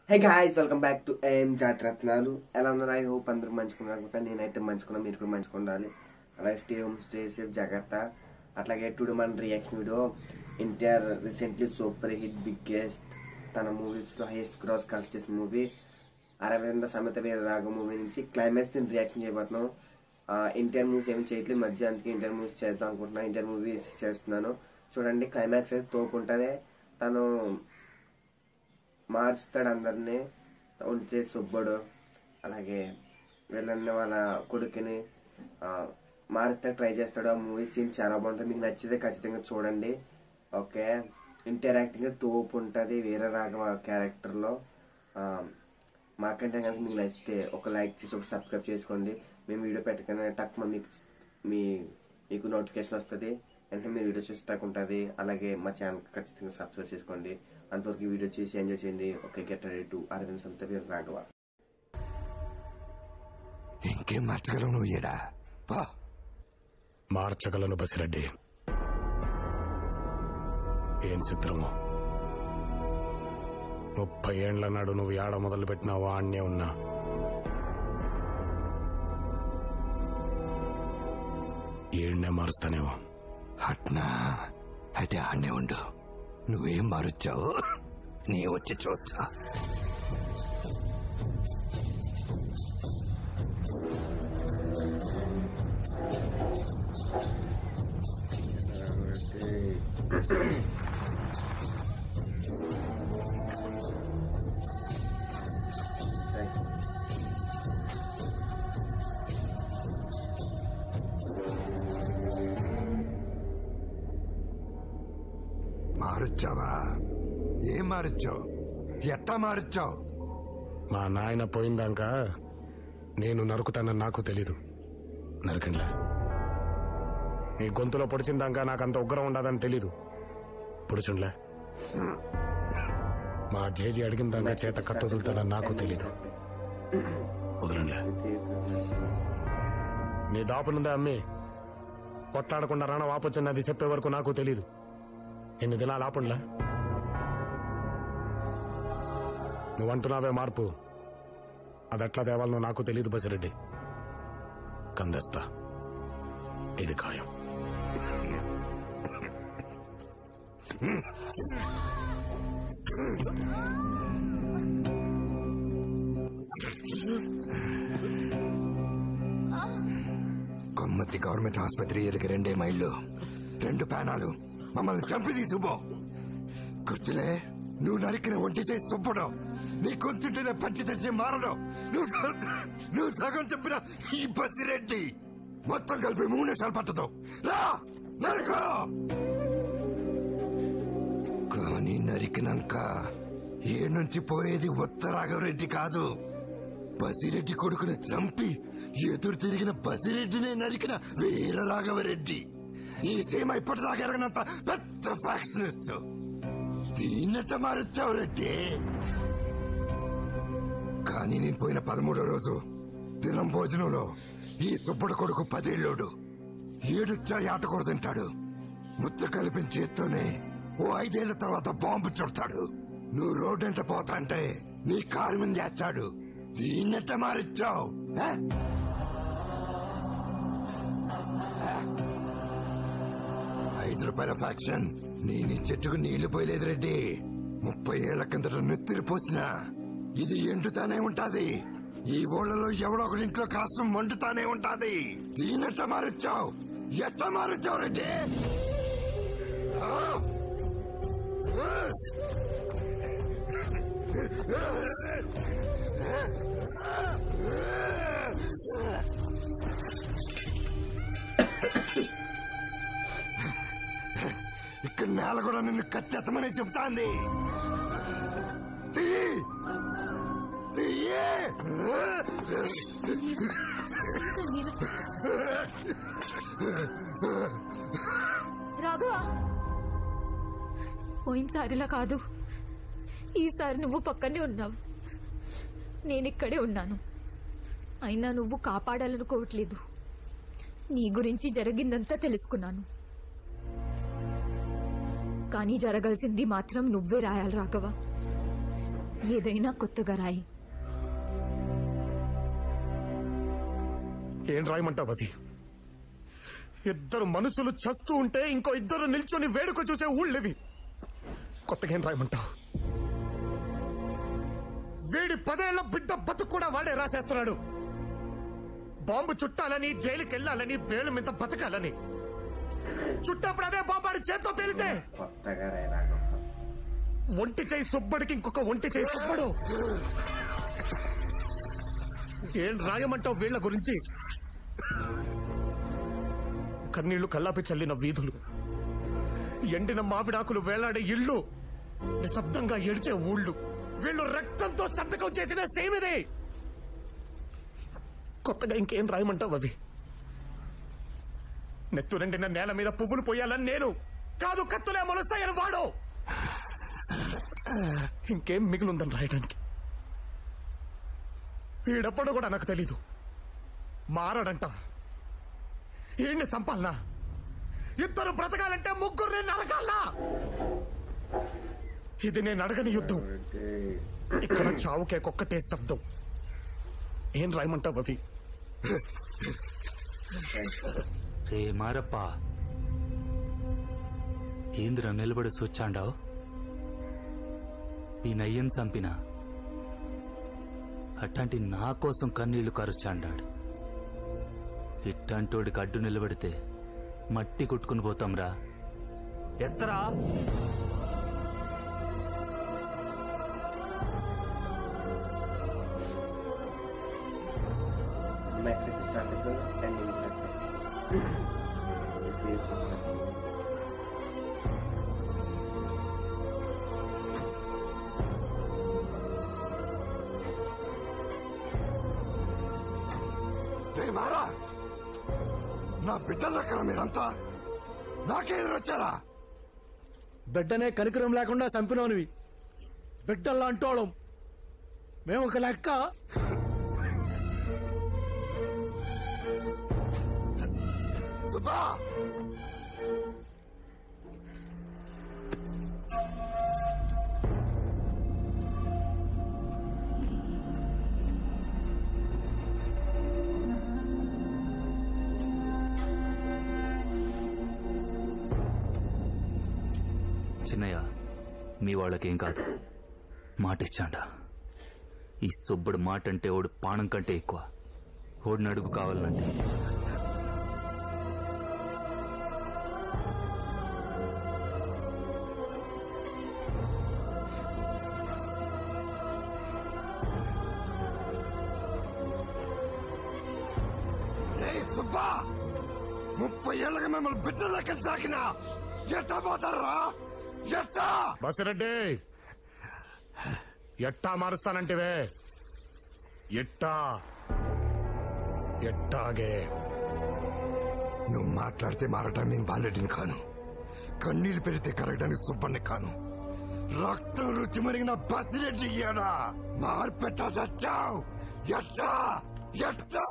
Hey guys welcome back to ఏం జాతరత్నాలు ఎలా ఉన్నారు ఐ హోప్ అందరూ మంచుకున్నారు అనుకుంటా నేనైతే మంచుకున్నా మీరు కూడా మంచుకు ఉండాలి అలాగే స్టే హోమ్ స్టే సేఫ్ జాగ్రత్త అట్లాగే టుడే మన reaction video NTR recently super hit biggest తన మూవీస్లో హైయెస్ట్ క్రాస్ కలెక్ట్ చేసిన మూవీ అరవింద సమేత వీర రాగ మూవీ నుంచి క్లైమాక్స్ రియాక్షన్ చేయబోతున్నాం ఎన్టీఆర్ మూవీస్ ఏమి చేయట్లేదు ఈ మధ్య అందుకే ఎన్టీఆర్ మూవీస్ చేద్దాం అనుకుంటున్నాను ఎన్టీఆర్ మూవీస్ చేస్తున్నాను చూడండి క్లైమాక్స్ అయితే తోకుంటేనే తను మారుస్తాడు అందరినీ ఉంచే సుబ్బడు అలాగే వీళ్ళని వాళ్ళ కొడుకుని ఆ, మారుస్తాడు ట్రై చేస్తాడు ఆ మూవీ సీన్ చాలా బాగుంటుంది మీకు నచ్చితే ఖచ్చితంగా చూడండి ఓకే ఎన్టీఆర్ యాక్టింగ్ తోపు ఉంటుంది వీర రాఘవ క్యారెక్టర్లో మాకంటే కనుక మీకు నచ్చితే ఒక లైక్ చేసి ఒక సబ్స్క్రైబ్ చేసుకోండి మేము వీడియో పెట్టగానే టక్ మీకు మీ మీకు నోటిఫికేషన్ వస్తుంది వెంటనే మీరు వీడియో చూస్తే ఉంటుంది అలాగే మా ఛానల్ ఖచ్చితంగా సబ్స్క్రైబ్ చేసుకోండి అంతవరకు ఈ వీడియో చేసి ఎంజాయ్ చేయండి okay get ready to Aravind Sametha Veera Raghava ఇంకేం మార్చగలవు నువ్వు ఈడ పా మార్చగలను బసిరెడ్డి ఏం చిత్రము ముప్పై ఏండ్ల నాడు నువ్వు ఏడ మొదలు పెట్టినావా అన్నే ఉన్నా ఏడ్నే మారుస్తానేమో అట్నా అయితే ఆడనే ఉండు నువ్వేం మారొచ్చావు నీ వచ్చి చూచ్చా మారొచ్చావా ఏం మారొచ్చావు ఎట్టా మారొచ్చావు మా నాయన పోయిందాక నేను నరుకుతానని నాకు తెలీదు నరకండ్లా నీ గొంతులో పొడిచిందాక నాకు అంత ఉగ్రం ఉండదని తెలీదు పొడిచుండ్లే మా జేజీ అడిగిందాక చేత కత్తి వదులుతానని నాకు తెలీదు వదలండిలే నీ దాపునుందే అమ్మి కొట్లాడకుండా రాణ వాపొచ్చినది చెప్పే వరకు నాకు తెలీదు ఎన్ని దినాలు ఆపండ్లా నువ్వంటున్నావే మార్పు అదెట్లా తేవాలనో నాకు తెలియదు బసిరెడ్డి కందేస్తా ఇది ఖాయం కొమ్మతి గవర్నమెంట్ ఆసుపత్రి వీళ్ళకి రెండే మైళ్ళు రెండు ప్యానాలు మమ్మల్ని చంపి తీసుకుపో గుర్తులే నువ్వు నరికిన ఒంటి చేసి చంపడం నీ గొంతుంటేనే పంచి తెచ్చి మారడం నువ్వు సగం- నువ్వు సగం చెప్పిన ఈ బసిరెడ్డి మొత్తం కలిపి మూడు నిమిషాలు పట్టదు రా నరుకో కానీ నరికినాక ఏ నుంచి పోయేది ఉత్తరాఘవరెడ్డి కాదు బసిరెడ్డి కొడుకుని చంపి ఎదురు తిరిగిన బసిరెడ్డినే నరికిన వీర రాఘవరెడ్డి ఈ సీమ ఇప్పటిదాకా ఎరగనంత పెద్ద ఫ్యాక్షనిస్ట్ దీన్నట్ట మారుచ్చావు రెడ్డి కానీ నేను పోయిన పదమూడో రోజు దినం భోజనంలో ఈ సుబ్బడు కొడుకు పదేళ్ళోడు ఏడుచ్చా ఆటకూడ తింటాడు ముద్ద కలిపిన చేత్తోనే ఓ ఐదేళ్ల తర్వాత బాంబు చుడతాడు నువ్వు రోడ్డంట పోతాంటే నీ కారు మీద చేస్తాడు దీన్నట్ట మారిచ్చావు ఆ? ఐదు రూపాయల ఫ్యాక్షన్ నీ నీ చెట్టుకు నీళ్లు పోయలేదు రెడ్డి ముప్పై ఏళ్ల కిందట నెత్తిరి పోసిన ఇది ఎండుతానే ఉంటాది ఈ ఊళ్ళలో ఎవడో ఒకరి ఇంట్లో కాస్తం మండుతానే ఉంటాది దీనెట్ట మారొచ్చావు ఎట్ట మారొచ్చావు రెడ్డి ఆ? ఇక్కడ నేల కూడా నిన్ను కత్తెత్తమని చెప్తాంది తీయి! తీయి! రాఘవ పోయినసారిలా కాదు ఈసారి నువ్వు పక్కనే ఉన్నావు నేనిక్కడే ఉన్నాను అయినా నువ్వు కాపాడాలనుకోవట్లేదు నీ గురించి జరిగిందంతా తెలుసుకున్నాను కానీ జరగాల్సింది మాత్రం నువ్వే రాయాలి రాఘవ ఏదైనా కొత్తగా రాయి ఏం రాయమంటావు అవి ఇద్దరు మనుషులు చస్తూ ఉంటే ఇంకో ఇద్దరు నిల్చొని వేడుక చూసే ఊళ్ళవి కొత్తగా ఏం రాయమంటావు వీడి పదేళ్ల బిడ్డ బతుకు కూడా వాడే రాసేస్తున్నాడు బాంబు చుట్టాలని జైలుకి వెళ్ళాలని బేలు మీద బతకాలని చుట్టప్పుడు అదే బాంబాడి చేత్తో తేలితే కొత్తగా రాయి రాఘవ ఒంటి చేయి సుబ్బడికి ఇంకొక ఒంటి చేయి సుబ్బడు ఏం రాయమంటావు వీళ్ళ గురించి కన్నీళ్లు కల్లాపి చల్లిన వీధులు ఎండిన మావిడాకులు వేలాడే ఇళ్ళు నిశ్శబ్దంగా ఏడ్చే ఊళ్ళు వీళ్ళు రక్తంతో సంతకం చేసిన సేమిదే కొత్తగా ఇంకేం రాయమంటావు అవి నెత్తురెండిన నేల మీద పువ్వులు పోయాలని నేను కాదు కత్తులే మొలుస్తాయని వాడు ఇంకేం మిగిలిందని రాయడానికి వీడెప్పుడు కూడా నాకు తెలీదు మారడంట ఈయన్ని చంపాలనా ఇద్దరు బ్రతకాలంటే ముగ్గురిని నరకాలనా ఇది నేను అడగని యుద్ధం ఇక్కడ చావుకే కొక్కటే శబ్దం ఏం రాయమంటావు అవి రే మారప్ప ఏంద్ర నిలబడి సొచ్చాండావు ఈ నయ్యం చంపిన అట్లాంటి నా కోసం కన్నీళ్లు కరుచాండాడు ఇట్టంటోడికి అడ్డు నిలబడితే మట్టి కొట్టుకుని పోతాంరా ఎత్తరా సినిమా ఎక్కడైతే స్టార్ట్ అవుతుందో ఎండింగ్ రే మారా నా బిడ్డల లెక్కన మీరంతా నాకే ఎదురొచ్చారా బిడ్డనే కనికరం లేకుండా చంపినోనివి బిడ్డల్లా అంటోళం మేము ఒక లెక్క సుబ్బా చిన్నయ్య మీ వాళ్ళకేం కాదు మాట ఇచ్చాండా ఈ సుబ్బడు మాట అంటే ఓడు పానం కంటే ఎక్కువ ఓడిని అడుగు కావాలంటే రే సుబ్బా ముప్పై ఏళ్ళకి మిమ్మల్ని బిడ్డల లెక్కన సాకినా ఎట్టా పోతారా ఎట్టా బసిరెడ్డి ఎట్టా మారుస్తానంటివే ఎట్టా ఎట్టాగే నువ్వు మాట్లాడితే మారటానికి నేను బాలెడ్డిని కాను కన్నీళ్ళు పెడితే కరగడానికి సుబ్బన్ని కాను రక్తం రుచి మరిగిన బసిరెడ్డి ఇయ్యాడా మార్పెట్టా చచ్చావు ఎట్టా ఎట్టా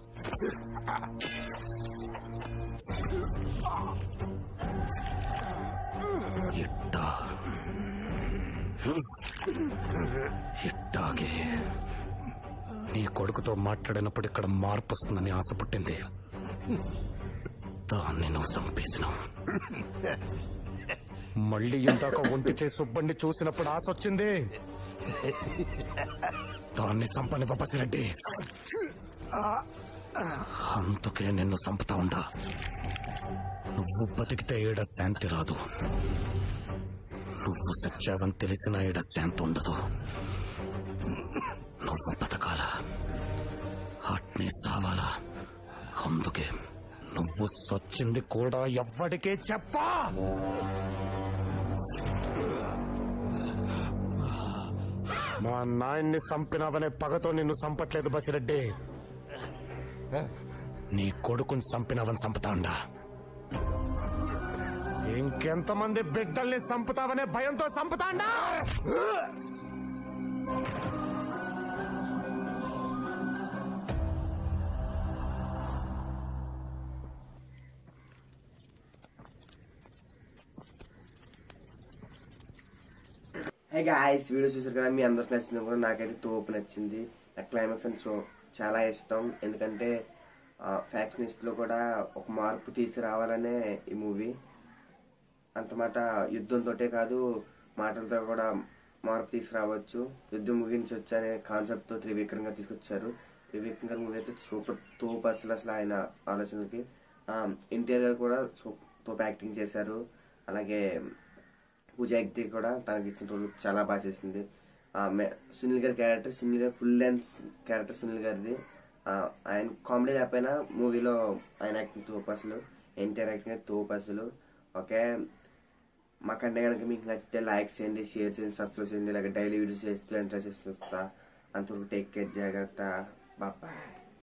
ఎట్టా ఎట్టాగే నీ కొడుకుతో మాట్లాడినప్పుడు ఇక్కడ మార్పు వస్తుందని ఆశ పుట్టింది దాన్ని నువ్వు చంపేసినావు మళ్ళీ ఇందాక ఒంటి చేసి సుబ్బండి చూసినప్పుడు ఆశ వచ్చింది దాన్ని చంపని బసిరెడ్డి అందుకే నిన్ను చంపుతా ఉండా నువ్వు బతికితే ఈడ శాంతి రాదు నువ్వు సచ్చావని తెలిసిన ఈడ శాంతి ఉండదు నువ్వు బతకాలా అట్నే సావాలా అందుకే నువ్వు సచ్చింది కూడా ఎవ్వడికే చెప్పా మా నాయన్ని చంపినావనే పగతో నిన్ను చంపట్లేదు బసిరెడ్డి నీ కొడుకుని చంపినావని చంపుతాండా ఇంకెంతమంది బిడ్డల్ని చంపుతావనే భయంతో చంపుతాండా హే గాయస్ వీడియో చూసారు కదా మీ అందరికి నచ్చింది కూడా నాకైతే తోపు నచ్చింది నా క్లైమాక్స్ అని చూ చాలా ఇష్టం ఎందుకంటే ఫ్యాక్షనిస్ట్ లో కూడా ఒక మార్పు తీసుకురావాలనే ఈ మూవీ అంత మాట యుద్ధంతోటే కాదు మాటలతో కూడా మార్పు తీసుకురావచ్చు యుద్ధం ముగించవచ్చు అనే కాన్సెప్ట్ తో త్రివిక్రమ్ గారు తీసుకొచ్చారు త్రివిక్రమ్ గారు మూవీ అయితే సూపర్ తోపు అసలు అసలు ఆయన ఆలోచనకి ఎన్టీఆర్ గారు కూడా సూ- తోపు యాక్టింగ్ చేశారు అలాగే పూజ హెగ్డే కూడా తనకి ఇచ్చిన రోల్ చాలా బాగా చేసింది ఆ, మే- సునీల్ గారి క్యారెక్టర్ సునీల్ గారి ఫుల్ లెన్స్ క్యారెక్టర్ సునీల్ గారిది ఆ, ఆయన కామెడీ లేకపోయినా మూవీలో ఆయన యాక్టింగ్ తోపు అసలు ఎన్టీఆర్ యాక్టింగ్ అయితే తోపు అసలు ఓకే మా కంటే కనుక మీకు నచ్చితే లైక్ చేయండి షేర్ చేయండి సబ్స్క్రైబ్ చేయండి ఇలాగ డైలీ వీడియోస్ చేస్తూ ఎంటర్ చేస్తూ అంతవరకు టేక్ కేర్ జాగ్రత్త బాయ్